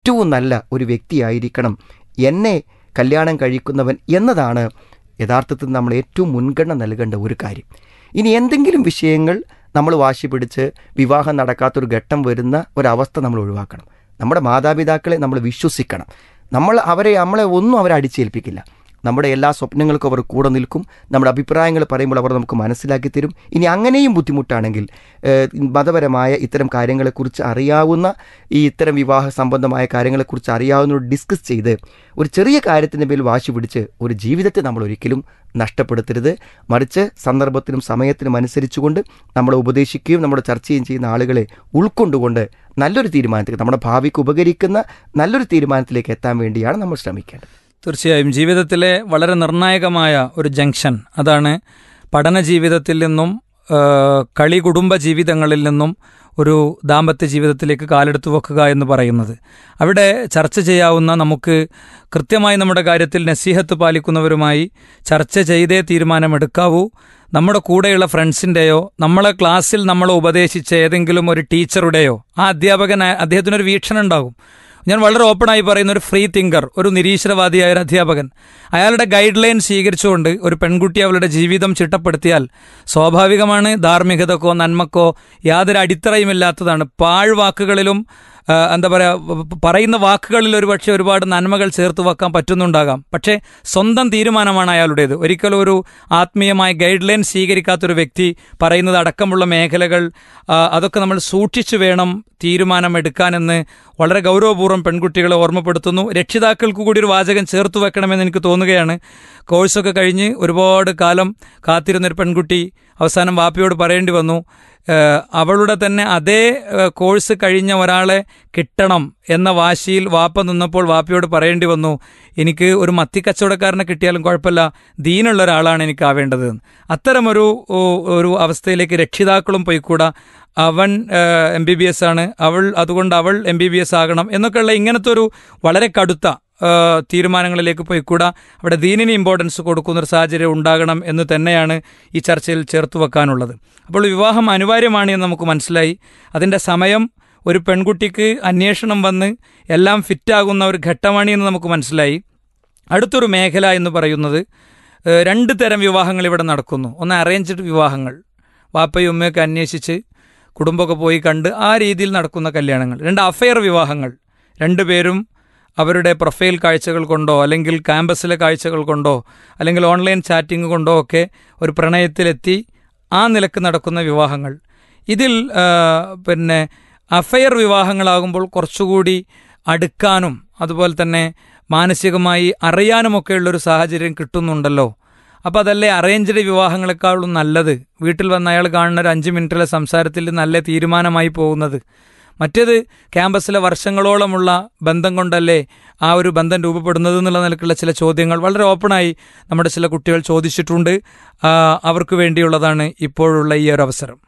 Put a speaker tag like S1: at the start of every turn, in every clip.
S1: ഏറ്റവും നല്ല ഒരു വ്യക്തിയായിരിക്കണം എന്നെ കല്യാണം കഴിക്കുന്നവൻ എന്നതാണ് യഥാർത്ഥത്തിൽ നമ്മൾ ഏറ്റവും മുൻഗണന നൽകേണ്ട ഒരു കാര്യം ഇനി എന്തെങ്കിലും വിഷയങ്ങൾ നമ്മൾ വാശി പിടിച്ച് വിവാഹം നടക്കാത്തൊരു ഘട്ടം വരുന്ന ഒരവസ്ഥ നമ്മൾ ഒഴിവാക്കണം നമ്മുടെ മാതാപിതാക്കളെ നമ്മൾ വിശ്വസിക്കണം നമ്മൾ അവരെ നമ്മളെ ഒന്നും അവരെ അടിച്ചേൽപ്പിക്കില്ല നമ്മുടെ എല്ലാ സ്വപ്നങ്ങൾക്കും അവർ കൂടെ നിൽക്കും നമ്മുടെ അഭിപ്രായങ്ങൾ പറയുമ്പോൾ അവർ നമുക്ക് മനസ്സിലാക്കി തരും ഇനി അങ്ങനെയും ബുദ്ധിമുട്ടാണെങ്കിൽ ഏഹ്, മതപരമായ ഇത്തരം കാര്യങ്ങളെക്കുറിച്ച് അറിയാവുന്ന ഈ ഇത്തരം വിവാഹ സംബന്ധമായ കാര്യങ്ങളെക്കുറിച്ച് അറിയാവുന്നവർ ഡിസ്കസ് ചെയ്ത് ഒരു ചെറിയ കാര്യത്തിൻ്റെ മേൽ വാശി പിടിച്ച് ഒരു ജീവിതത്തെ നമ്മൾ ഒരിക്കലും നഷ്ടപ്പെടുത്തരുത് മറിച്ച് സന്ദർഭത്തിനും സമയത്തിനും അനുസരിച്ചുകൊണ്ട് നമ്മളെ ഉപദേശിക്കുകയും നമ്മുടെ ചർച്ചയും ചെയ്യുന്ന ആളുകളെ ഉൾക്കൊണ്ടുകൊണ്ട് നല്ലൊരു തീരുമാനത്തിലേക്ക് നമ്മുടെ ഭാവിക്ക് ഉപകരിക്കുന്ന നല്ലൊരു തീരുമാനത്തിലേക്ക് എത്താൻ വേണ്ടിയാണ് നമ്മൾ ശ്രമിക്കേണ്ടത്
S2: തീർച്ചയായും ജീവിതത്തിലെ വളരെ നിർണായകമായ ഒരു ജംഗ്ഷൻ അതാണ് പഠന ജീവിതത്തിൽ നിന്നും ആ, കളി കുടുംബ ജീവിതങ്ങളിൽ നിന്നും ഒരു ദാമ്പത്യ ജീവിതത്തിലേക്ക് കാലെടുത്തു വെക്കുക എന്ന് പറയുന്നത് അവിടെ ചർച്ച ചെയ്യാവുന്ന നമുക്ക് കൃത്യമായി നമ്മുടെ കാര്യത്തിൽ നസീഹത്ത് പാലിക്കുന്നവരുമായി ചർച്ച ചെയ്തേ തീരുമാനമെടുക്കാവൂ നമ്മുടെ കൂടെയുള്ള ഫ്രണ്ട്സിൻ്റെയോ നമ്മളെ ക്ലാസ്സിൽ നമ്മളെ ഉപദേശിച്ച ഏതെങ്കിലും ഒരു ടീച്ചറുടെയോ ആ അധ്യാപകൻ അദ്ദേഹത്തിനൊരു വീക്ഷണം ഉണ്ടാകും ഞാൻ വളരെ ഓപ്പണായി പറയുന്ന ഒരു ഫ്രീ തിങ്കർ ഒരു നിരീശ്വരവാദിയായ ഒരു അധ്യാപകൻ അയാളുടെ ഗൈഡ് ലൈൻ സ്വീകരിച്ചുകൊണ്ട് ഒരു പെൺകുട്ടി അവളുടെ ജീവിതം ചിട്ടപ്പെടുത്തിയാൽ സ്വാഭാവികമാണ് ധാർമ്മികതക്കോ നന്മക്കോ യാതൊരു അടിത്തറയുമില്ലാത്തതാണ് പാഴ്വാക്കുകളിലും ആ, എന്താ പറയുക പറയുന്ന വാക്കുകളിൽ ഒരുപക്ഷെ ഒരുപാട് നന്മകൾ ചേർത്ത് വെക്കാൻ പറ്റുന്നുണ്ടാകാം പക്ഷേ സ്വന്തം തീരുമാനമാണ് അയാളുടേത് ഒരിക്കലും ഒരു ആത്മീയമായ ഗൈഡ് ലൈൻ സ്വീകരിക്കാത്തൊരു വ്യക്തി പറയുന്നത് അടക്കമുള്ള മേഖലകൾ ആ, അതൊക്കെ നമ്മൾ സൂക്ഷിച്ചു വേണം തീരുമാനമെടുക്കാനെന്ന് വളരെ ഗൗരവപൂർവ്വം പെൺകുട്ടികളെ ഓർമ്മപ്പെടുത്തുന്നു രക്ഷിതാക്കൾക്ക് കൂടി ഒരു വാചകം ചേർത്ത് വെക്കണമെന്ന് എനിക്ക് തോന്നുകയാണ് കോഴ്സൊക്കെ കഴിഞ്ഞ് ഒരുപാട് കാലം കാത്തിരുന്നൊരു പെൺകുട്ടി അവസാനം വാപ്പിയോട് പറയേണ്ടി വന്നു ഏഹ് അവളുടെ തന്നെ അതേ ഏഹ് കോഴ്സ് കഴിഞ്ഞ ഒരാളെ കിട്ടണം എന്ന വാശിയിൽ വാപ്പ നിന്നപ്പോൾ വാപ്പയോട് പറയേണ്ടി വന്നു എനിക്ക് ഒരു മത്തിക്കച്ചവടക്കാരനെ കിട്ടിയാലും കുഴപ്പമില്ല ദീനുള്ള ഒരാളാണ് എനിക്ക് ആവേണ്ടത് എന്ന്. അത്തരമൊരു ഓ, ഒരു അവസ്ഥയിലേക്ക് രക്ഷിതാക്കളും പോയിക്കൂടാ അവൻ എം ബി ബി എസ് ആണ് അവൾ അതുകൊണ്ട് അവൾ എം ബി ബി എസ് ആകണം എന്നൊക്കെയുള്ള ഇങ്ങനത്തെ ഒരു വളരെ കടുത്ത ആ, തീരുമാനങ്ങളിലേക്ക് പോയിക്കൂടാ അവിടെ ദീനിന് ഇമ്പോർട്ടൻസ് കൊടുക്കുന്ന ഒരു സാഹചര്യം ഉണ്ടാകണം എന്ന് തന്നെയാണ് ഈ ചർച്ചയിൽ ചേർത്ത് വെക്കാനുള്ളത് അപ്പോൾ വിവാഹം അനിവാര്യമാണ് എന്ന് നമുക്ക് മനസ്സിലായി അതിൻ്റെ സമയം ഒരു പെൺകുട്ടിക്ക് അന്വേഷണം വന്ന് എല്ലാം ഫിറ്റാകുന്ന ഒരു ഘട്ടമാണ് എന്ന് നമുക്ക് മനസ്സിലായി അടുത്തൊരു മേഖല എന്ന് പറയുന്നത് ഏഹ്, രണ്ട് തരം വിവാഹങ്ങൾ ഇവിടെ നടക്കുന്നു ഒന്ന് അറേഞ്ച്ഡ് വിവാഹങ്ങൾ വാപ്പയും ഉമ്മയൊക്കെ അന്വേഷിച്ച് കുടുംബമൊക്കെ പോയി കണ്ട് ആ രീതിയിൽ നടക്കുന്ന കല്യാണങ്ങൾ രണ്ട് അഫെയർ വിവാഹങ്ങൾ രണ്ടുപേരും അവരുടെ പ്രൊഫൈൽ കാഴ്ചകൾ കൊണ്ടോ അല്ലെങ്കിൽ ക്യാമ്പസിലെ കാഴ്ചകൾ കൊണ്ടോ അല്ലെങ്കിൽ ഓൺലൈൻ ചാറ്റിംഗ് കൊണ്ടോ ഒക്കെ ഒരു പ്രണയത്തിലെത്തി ആ നിലക്ക് നടക്കുന്ന വിവാഹങ്ങൾ ഇതിൽ ആ, പിന്നെ അഫയർ വിവാഹങ്ങളാകുമ്പോൾ കുറച്ചുകൂടി അടുക്കാനും അതുപോലെ തന്നെ മാനസികമായി അറിയാനുമൊക്കെയുള്ളൊരു സാഹചര്യം കിട്ടുന്നുണ്ടല്ലോ അപ്പോൾ അതല്ലേ അറേഞ്ച്ഡ് വിവാഹങ്ങളെക്കാളും നല്ലത് വീട്ടിൽ വന്ന് അയാൾ കാണുന്ന ഒരു അഞ്ച് മിനിറ്റിലെ സംസാരത്തിൽ നല്ല തീരുമാനമായി പോകുന്നത് മറ്റേത് ക്യാമ്പസിലെ വർഷങ്ങളോളമുള്ള ബന്ധം കൊണ്ടല്ലേ ആ ഒരു ബന്ധം രൂപപ്പെടുന്നത് എന്നുള്ള നിലക്കുള്ള ചില ചോദ്യങ്ങൾ വളരെ ഓപ്പണായി നമ്മുടെ ചില കുട്ടികൾ ചോദിച്ചിട്ടുണ്ട് ആ, അവർക്ക് വേണ്ടിയുള്ളതാണ് ഇപ്പോഴുള്ള ഈ ഒരു അവസരം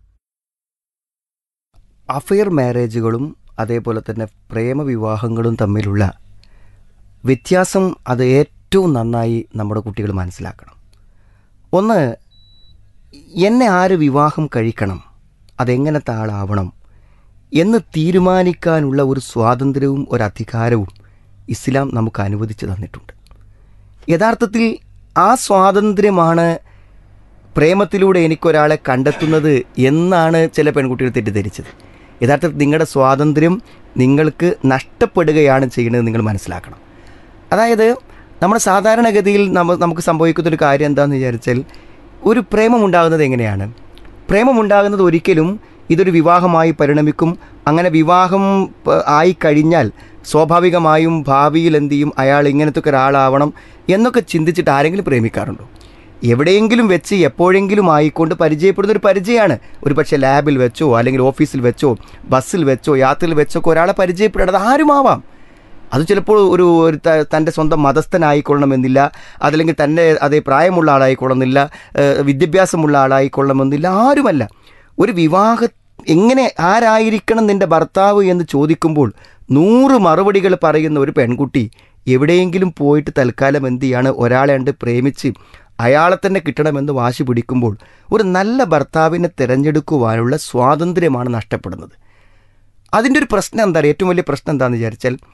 S1: അഫയർ മാരേജുകളും അതേപോലെ തന്നെ പ്രേമവിവാഹങ്ങളും തമ്മിലുള്ള വ്യത്യാസം അത് ഏറ്റവും നന്നായി നമ്മുടെ കുട്ടികൾ മനസ്സിലാക്കണം ഒന്ന് എന്നെ ആര് വിവാഹം കഴിക്കണം അതെങ്ങനത്തെ ആളാവണം എന്ന് തീരുമാനിക്കാനുള്ള ഒരു സ്വാതന്ത്ര്യവും ഒരു അധികാരവും ഇസ്ലാം നമുക്ക് അനുവദിച്ചു തന്നിട്ടുണ്ട് യഥാർത്ഥത്തിൽ ആ സ്വാതന്ത്ര്യമാണ് പ്രേമത്തിലൂടെ എനിക്കൊരാളെ കണ്ടെത്തുന്നത് എന്നാണ് ചില പെൺകുട്ടികൾ തെറ്റിദ്ധരിച്ചത് യഥാർത്ഥത്തിൽ നിങ്ങളുടെ സ്വാതന്ത്ര്യം നിങ്ങൾക്ക് നഷ്ടപ്പെടുകയാണ് ചെയ്യുന്നത് നിങ്ങൾ മനസ്സിലാക്കണം അതായത് നമ്മുടെ സാധാരണഗതിയിൽ നമ്മ നമുക്ക് സംഭവിക്കുന്നൊരു കാര്യം എന്താണെന്ന് വിചാരിച്ചാൽ ഒരു പ്രേമം ഉണ്ടാകുന്നത് എങ്ങനെയാണ് പ്രേമമുണ്ടാകുന്നത് ഒരിക്കലും ഇതൊരു വിവാഹമായി പരിണമിക്കും അങ്ങനെ വിവാഹം പ- ആയിക്കഴിഞ്ഞാൽ സ്വാഭാവികമായും ഭാവിയിൽ എന്ത് ചെയ്യും അയാൾ ഇങ്ങനത്തെ ഒക്കെ ഒരാളാവണം എന്നൊക്കെ ചിന്തിച്ചിട്ട് ആരെങ്കിലും പ്രേമിക്കാറുണ്ടോ എവിടെയെങ്കിലും വെച്ച് എപ്പോഴെങ്കിലും ആയിക്കൊണ്ട് പരിചയപ്പെടുന്ന ഒരു പരിചയമാണ് ഒരു പക്ഷേ ലാബിൽ വെച്ചോ അല്ലെങ്കിൽ ഓഫീസിൽ വെച്ചോ ബസ്സിൽ വെച്ചോ യാത്രയിൽ വെച്ചോ ഒക്കെ ഒരാളെ പരിചയപ്പെടേണ്ടത് ആരുമാവാം അത് ചിലപ്പോൾ ഒരു ഒരു ത- തൻ്റെ സ്വന്തം മതസ്ഥനായിക്കൊള്ളണമെന്നില്ല അതല്ലെങ്കിൽ തന്നെ അതേ പ്രായമുള്ള ആളായിക്കൊള്ളണമെന്നില്ല ഏഹ് വിദ്യാഭ്യാസമുള്ള ആളായിക്കൊള്ളണമെന്നില്ല ആരുമല്ല ഒരു വിവാഹ എങ്ങനെ ആരായിരിക്കണം നിന്റെ ഭർത്താവ് എന്ന് ചോദിക്കുമ്പോൾ നൂറ് മറുപടികൾ പറയുന്ന ഒരു പെൺകുട്ടി എവിടെയെങ്കിലും പോയിട്ട് തൽക്കാലം എന്ത് ചെയ്യാണ് ഒരാളെ കണ്ട് പ്രേമിച്ച് അയാളെ തന്നെ കിട്ടണമെന്ന് വാശി പിടിക്കുമ്പോൾ ഒരു നല്ല ഭർത്താവിനെ തിരഞ്ഞെടുക്കുവാനുള്ള സ്വാതന്ത്ര്യമാണ് നഷ്ടപ്പെടുന്നത് അതിൻ്റെ ഒരു പ്രശ്നം എന്താ ഏറ്റവും വലിയ പ്രശ്നം എന്താണെന്ന് വിചാരിച്ചാൽ